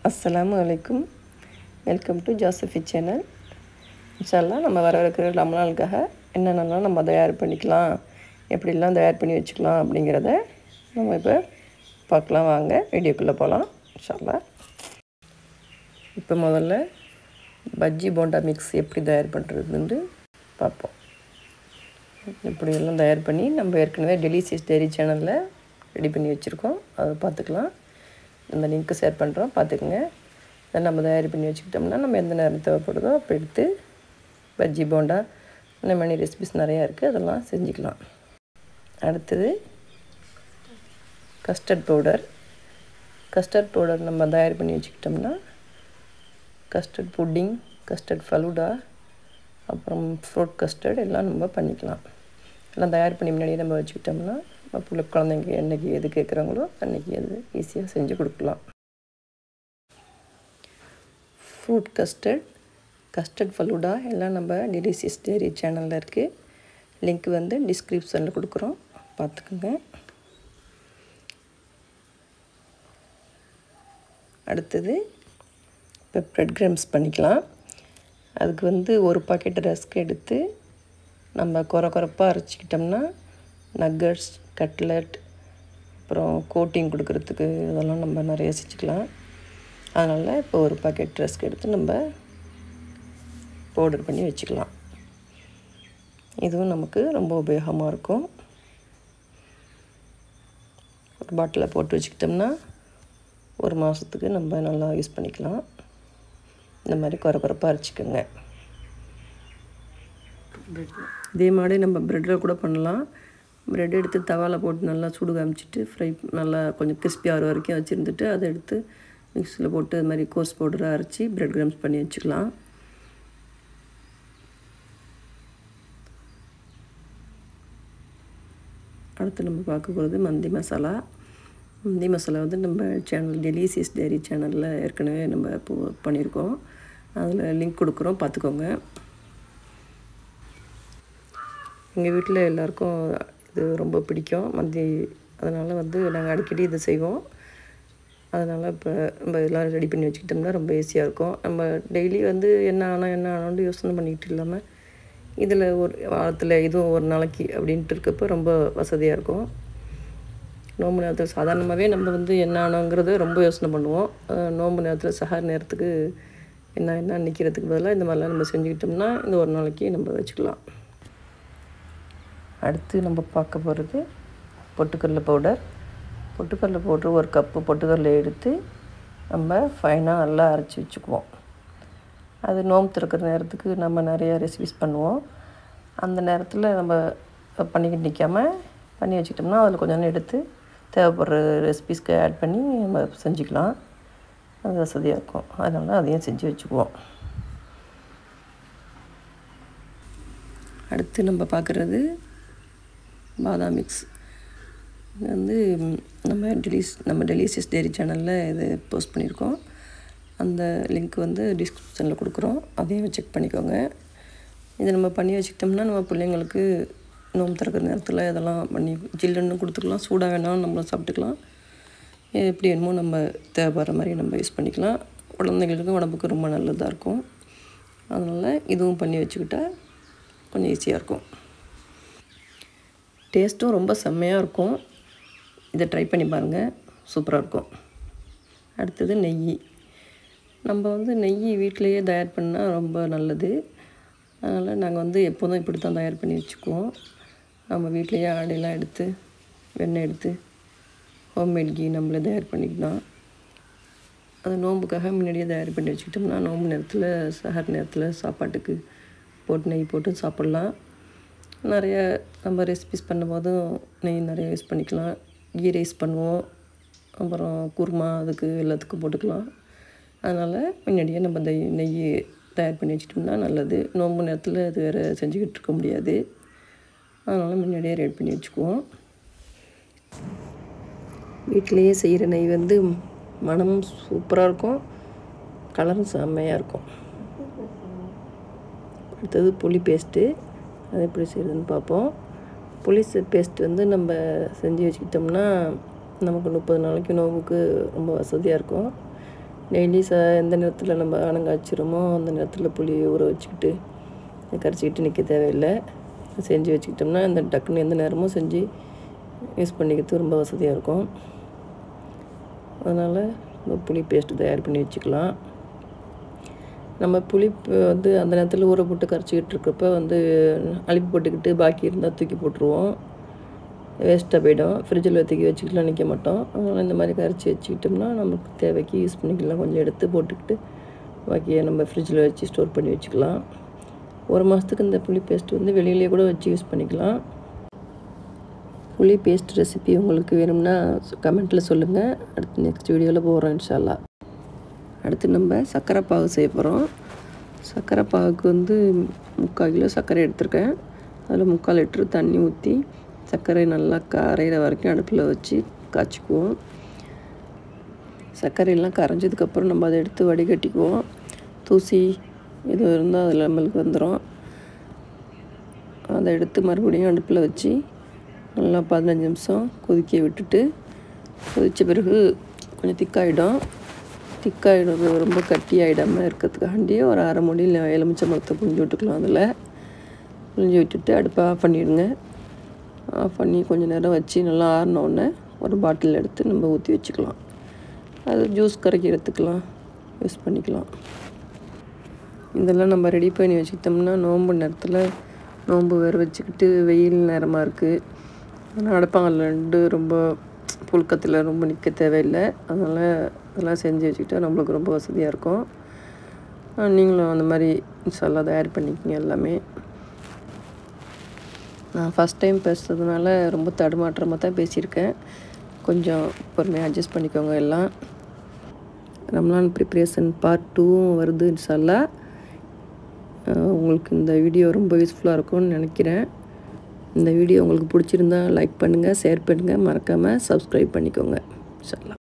அஸ்ஸலாமு அலைக்கும் welcome to ஜோசஃபி channel இன்ஷால்லாம் நம்ம வர இருக்கிற ரமலானுக்காக என்னென்னலாம் நம்ம தயார் பண்ணிக்கலாம் எப்படிலாம் தயார் பண்ணி வச்சுக்கலாம் அப்படிங்கிறத நம்ம இப்போ பார்க்கலாம் வாங்க வீடியோக்குள்ளே போகலாம் இன்ஷால்லா இப்போ முதல்ல பஜ்ஜி போண்டா மிக்ஸ் எப்படி தயார் பண்ணுறதுன்னு பார்ப்போம் இப்படியெல்லாம் தயார் பண்ணி நம்ம ஏற்கனவே டெலிசியஸ் டெய்ரி சேனலில் ரெடி பண்ணி வச்சுருக்கோம் அதை பார்த்துக்கலாம் இந்த லிங்க்கு ஷேர் பண்ணுறோம் பார்த்துக்குங்க இதை நம்ம தயார் பண்ணி வச்சுக்கிட்டோம்னா நம்ம எந்த நேரம் தேவைப்படுதோ அப்போ எடுத்து பஜ்ஜி போண்டா இந்த மாதிரி ரெசிபிஸ் நிறையா இருக்குது அதெல்லாம் செஞ்சுக்கலாம் அடுத்தது கஸ்டர்ட் பவுடர் கஸ்டர்ட் பவுடர் நம்ம தயார் பண்ணி வச்சுக்கிட்டோம்னா கஸ்டர்ட் புட்டிங் கஸ்டர்ட் ஃபலூடா அப்புறம் ஃப்ரூட் கஸ்டர்ட் எல்லாம் நம்ம பண்ணிக்கலாம் எல்லாம் தயார் பண்ணி முன்னாடியே நம்ம வச்சுக்கிட்டோம்னா பிள்ளை குழந்தைங்க என்றைக்கு எது கேட்குறாங்களோ அன்றைக்கி அது ஈஸியாக செஞ்சு கொடுக்கலாம் ஃப்ரூட் கஸ்டர்ட் கஸ்டர்ட் ஃபலூடா எல்லாம் நம்ம டெலிசியஸ் டேரி சேனலில் இருக்குது லிங்க் வந்து டிஸ்கிரிப்ஷனில் கொடுக்குறோம் பார்த்துக்குங்க அடுத்தது இப்போ ப்ரெட் கிரம்ஸ் பண்ணிக்கலாம் அதுக்கு வந்து ஒரு பாக்கெட் ரஸ்க் எடுத்து நம்ம குறை குறைப்பாக அரைச்சிக்கிட்டோம்னா நக்கட்ஸ் கட்லட் அப்புறம் கோட்டிங் கொடுக்கறதுக்கு இதெல்லாம் நம்ம நிறைய செஞ்சுக்கலாம் அதனால் இப்போ ஒரு பாக்கெட் ரஸ்க் எடுத்து நம்ம பவுடர் பண்ணி வச்சுக்கலாம் இதுவும் நமக்கு ரொம்ப உபயோகமாக இருக்கும் ஒரு பாட்டிலில் போட்டு வச்சுக்கிட்டோம்னா ஒரு மாதத்துக்கு நம்ம நல்லா யூஸ் பண்ணிக்கலாம் இந்த மாதிரி குறை குறைப்பாக அரைச்சிக்கோங்க இதே மாதிரி நம்ம ப்ரெட்டில் கூட பண்ணலாம் ப்ரெட் எடுத்து தவாவில் போட்டு நல்லா சூடு காமிச்சிட்டு ஃப்ரை நல்லா கொஞ்சம் கிறிஸ்பி ஆகிற வரைக்கும் வச்சுருந்துட்டு அதை எடுத்து மிக்ஸியில் போட்டு அது மாதிரி கோஸ் பவுடராக அரைச்சி ப்ரெட் கிரம்ஸ் பண்ணி வச்சுக்கலாம் அடுத்து நம்ம பார்க்க போகிறது மந்தி மசாலா மந்தி மசாலா வந்து நம்ம சேனல் டெலிசியஸ் டேரி சேனலில் ஏற்கனவே நம்ம இப்போ பண்ணியிருக்கோம் அதில் லிங்க் கொடுக்குறோம் பார்த்துக்கோங்க எங்கள் வீட்டில் எல்லாருக்கும் இது ரொம்ப பிடிக்கும் மந்தி அதனால் வந்து நாங்கள் அடிக்கடி இதை செய்வோம் அதனால் இப்போ நம்ம எல்லாம் ரெடி பண்ணி வச்சுக்கிட்டோம்னா ரொம்ப ஈஸியாக இருக்கும் நம்ம டெய்லி வந்து என்ன ஆனால் என்ன ஆனான்னு யோசனை பண்ணிக்கிட்டு இல்லாமல் இதில் ஒரு வாரத்தில் இதுவும் ஒரு நாளைக்கு அப்படின்ட்டு இருக்கப்போ ரொம்ப வசதியாக இருக்கும் நோம்பு நேரத்தில் சாதாரணமாகவே நம்ம வந்து என்ன ஆனோங்கிறத ரொம்ப யோசனை பண்ணுவோம் நோம்பு நேரத்தில் சஹார் நேரத்துக்கு என்ன என்ன நிற்கிறதுக்கு பதிலாக இந்த மாதிரிலாம் நம்ம செஞ்சுக்கிட்டோம்னா இந்த ஒரு நாளைக்கு நம்ம வச்சுக்கலாம் அடுத்து நம்ம பார்க்க போகிறது பொட்டுக்கடலை பவுடர் பொட்டுக்கடலை பவுடர் ஒரு கப்பு பொட்டுக்கடலை எடுத்து நம்ம ஃபைனாக நல்லா அரைச்சி வச்சுக்குவோம் அது நோம்பு திறக்கிற நேரத்துக்கு நம்ம நிறையா ரெசிபிஸ் பண்ணுவோம் அந்த நேரத்தில் நம்ம பண்ணிக்கிட்டு நிற்காம பண்ணி வச்சுக்கிட்டோம்னா அதில் கொஞ்சம் எடுத்து தேவைப்படுற ரெசிபிஸ்க்கு ஆட் பண்ணி நம்ம செஞ்சுக்கலாம் அது வசதியாக இருக்கும் அதனால் அதையும் செஞ்சு வச்சுக்குவோம் அடுத்து நம்ம பார்க்குறது பாதாம் மிக்ஸ் இது வந்து நம்ம டெலிஸ் நம்ம டெலிசியஸ் டேரி சேனலில் இது போஸ்ட் பண்ணியிருக்கோம் அந்த லிங்க் வந்து டிஸ்கிரிப்ஷனில் கொடுக்குறோம் அதையும் செக் பண்ணிக்கோங்க இதை நம்ம பண்ணி வச்சுக்கிட்டோம்னா நம்ம பிள்ளைங்களுக்கு நோம்பு திறக்கிற நேரத்தில் இதெல்லாம் பண்ணி ஜில்லுன்னு கொடுத்துக்கலாம் சூடாக வேணாலும் நம்ம சாப்பிட்டுக்கலாம் எப்படி வேணுமோ நம்ம தேவைப்படுற மாதிரி நம்ம யூஸ் பண்ணிக்கலாம் குழந்தைங்களுக்கும் உடம்புக்கு ரொம்ப நல்லதாக இருக்கும் அதனால் இதுவும் பண்ணி வச்சுக்கிட்டா கொஞ்சம் ஈஸியாக இருக்கும் டேஸ்ட்டும் ரொம்ப செம்மையாக இருக்கும் இதை ட்ரை பண்ணி பாருங்கள் சூப்பராக இருக்கும் அடுத்தது நெய் நம்ம வந்து நெய் வீட்டிலையே தயார் பண்ணால் ரொம்ப நல்லது அதனால் நாங்கள் வந்து எப்போதும் இப்படி தான் தயார் பண்ணி வச்சுக்குவோம் நம்ம வீட்லேயே ஆடையெல்லாம் எடுத்து வெண்ணெய் எடுத்து ஹோம்மேட் கீ நம்மளே தயார் பண்ணிக்கலாம் அது நோம்புக்காக முன்னாடியே தயார் பண்ணி வச்சுக்கிட்டோம்னா நோம்பு நேரத்தில் சஹர் நேரத்தில் சாப்பாட்டுக்கு போட்டு நெய் போட்டு சாப்பிட்லாம் நிறைய நம்ம ரெசிபிஸ் பண்ணும்போதும் நெய் நிறைய யூஸ் பண்ணிக்கலாம் கீ ரைஸ் பண்ணுவோம் அப்புறம் குருமா அதுக்கு எல்லாத்துக்கும் போட்டுக்கலாம் அதனால் முன்னாடியே நம்ம இந்த நெய் தயார் பண்ணி வச்சிட்டோம்னா நல்லது நோம்பு நேரத்தில் அது வேறு செஞ்சுக்கிட்டு இருக்க முடியாது அதனால் முன்னாடியே ரெடி பண்ணி வச்சுக்குவோம் வீட்டிலையே செய்கிற நெய் வந்து மனமும் சூப்பராக இருக்கும் கலரும் செம்மையாக இருக்கும் அடுத்தது புளி பேஸ்ட்டு அது எப்படி செய்கிறதுன்னு பார்ப்போம் புளி பேஸ்ட் வந்து நம்ம செஞ்சு வச்சுக்கிட்டோம்னா நமக்கு முப்பது நாளைக்கு நோவுக்கு ரொம்ப வசதியாக இருக்கும் டெய்லி ச எந்த நேரத்தில் நம்ம அணங்காய்ச்சிரோமோ அந்த நேரத்தில் புளி ஊற வச்சுக்கிட்டு கரைச்சிக்கிட்டு நிற்க தேவையில்லை செஞ்சு வச்சுக்கிட்டோம்னா இந்த டக்குன்னு எந்த நேரமும் செஞ்சு யூஸ் பண்ணிக்கிறது ரொம்ப வசதியாக இருக்கும் அதனால் நம்ம புளி பேஸ்ட்டு தயார் பண்ணி வச்சுக்கலாம் நம்ம புளி ப- வந்து அந்த நேரத்தில் ஊற போட்டு கரைச்சிக்கிட்டு இருக்கிறப்ப வந்து அழிப்பு போட்டுக்கிட்டு பாக்கி இருந்தால் தூக்கி போட்டுருவோம் வேஸ்ட்டாக போயிடும் ஃப்ரிட்ஜில் தூக்கி வச்சுக்கலாம் நிற்க மாட்டோம் அதனால் இந்த மாதிரி கரைச்சி வச்சுக்கிட்டோம்னா நமக்கு தேவைக்கு யூஸ் பண்ணிக்கலாம் கொஞ்சம் எடுத்து போட்டுக்கிட்டு பாக்கியை நம்ம ஃப்ரிட்ஜில் வச்சு ஸ்டோர் பண்ணி வச்சுக்கலாம் ஒரு மாதத்துக்கு இந்த புளி பேஸ்ட் வந்து வெளியிலேயே கூட வச்சு யூஸ் பண்ணிக்கலாம் புளி பேஸ்ட் ரெசிபி உங்களுக்கு வேணும்னா கமெண்ட்டில் சொல்லுங்கள் அடுத்து நெக்ஸ்ட் வீடியோவில் போகிறோம் இன்ஷால்லா அடுத்து நம்ம சர்க்கரை பாகு செய்ய போகிறோம் சர்க்கரை பாகுக்கு வந்து முக்கால் கிலோ சர்க்கரை எடுத்திருக்கேன் அதில் முக்கால் லிட்டரு தண்ணி ஊற்றி சர்க்கரை நல்லா கரையிற வரைக்கும் அடுப்பில் வச்சு காய்ச்சிக்குவோம் சர்க்கரையெல்லாம் கரைஞ்சதுக்கப்புறம் நம்ம அதை எடுத்து வடிகட்டிக்குவோம் தூசி எது இருந்தால் அதில் நம்மளுக்கு வந்துடும் அதை எடுத்து மறுபடியும் அடுப்பில் வச்சு நல்லா பதினஞ்சு நிமிஷம் கொதிக்க விட்டுட்டு கொதித்த பிறகு கொஞ்சம் திக்காயிடும் திக்காயிடும் ரொம்ப கட்டி ஆகிடாமல் இருக்கிறதுக்காண்டி ஒரு அரை மொழியில் எலுமிச்சை மரத்தை புழிஞ்சு விட்டுக்கலாம் அதில் புழிஞ்சு விட்டுட்டு அடுப்பை ஆஃப் பண்ணிவிடுங்க ஆஃப் பண்ணி கொஞ்சம் நேரம் வச்சு நல்லா ஆறின உடனே ஒரு பாட்டில் எடுத்து நம்ம ஊற்றி வச்சுக்கலாம் அது ஜூஸ் கரைக்கிறதுக்கெலாம் யூஸ் பண்ணிக்கலாம் இதெல்லாம் நம்ம ரெடி பண்ணி வச்சுக்கிட்டோம்னா நோன்பு நேரத்தில் நோன்பு வேறு வச்சுக்கிட்டு வெயில் நேரமாக இருக்குது அதனால் அடுப்பாங்கல்ல ரெண்டு ரொம்ப புழுக்கத்தில் ரொம்ப நிற்க தேவையில்லை அதனால் அதெல்லாம் செஞ்சு வச்சுக்கிட்டா நம்மளுக்கு ரொம்ப வசதியாக இருக்கும் அஹ் நீங்களும் அந்த மாதிரி இன்ஷால்லா தயார் பண்ணிக்கங்க எல்லாமே நான் ஃபஸ்ட் டைம் பேசுறதுனால ரொம்ப தடுமாற்றமாக தான் பேசியிருக்கேன் கொஞ்சம் பொறுமையாக அட்ஜஸ்ட் பண்ணிக்கோங்க எல்லாம் ரம்லான் ப்ரிப்ரேஷன் பார்ட் டூவும் வருது இன்ஷால்லா அஹ் உங்களுக்கு இந்த வீடியோ ரொம்ப யூஸ்ஃபுல்லாக இருக்கும்னு நினைக்கிறேன் இந்த வீடியோ உங்களுக்கு பிடிச்சிருந்தா லைக் பண்ணுங்கள் ஷேர் பண்ணுங்கள் மறக்காமல் சப்ஸ்கிரைப் பண்ணிக்கோங்க இன்ஷால்லா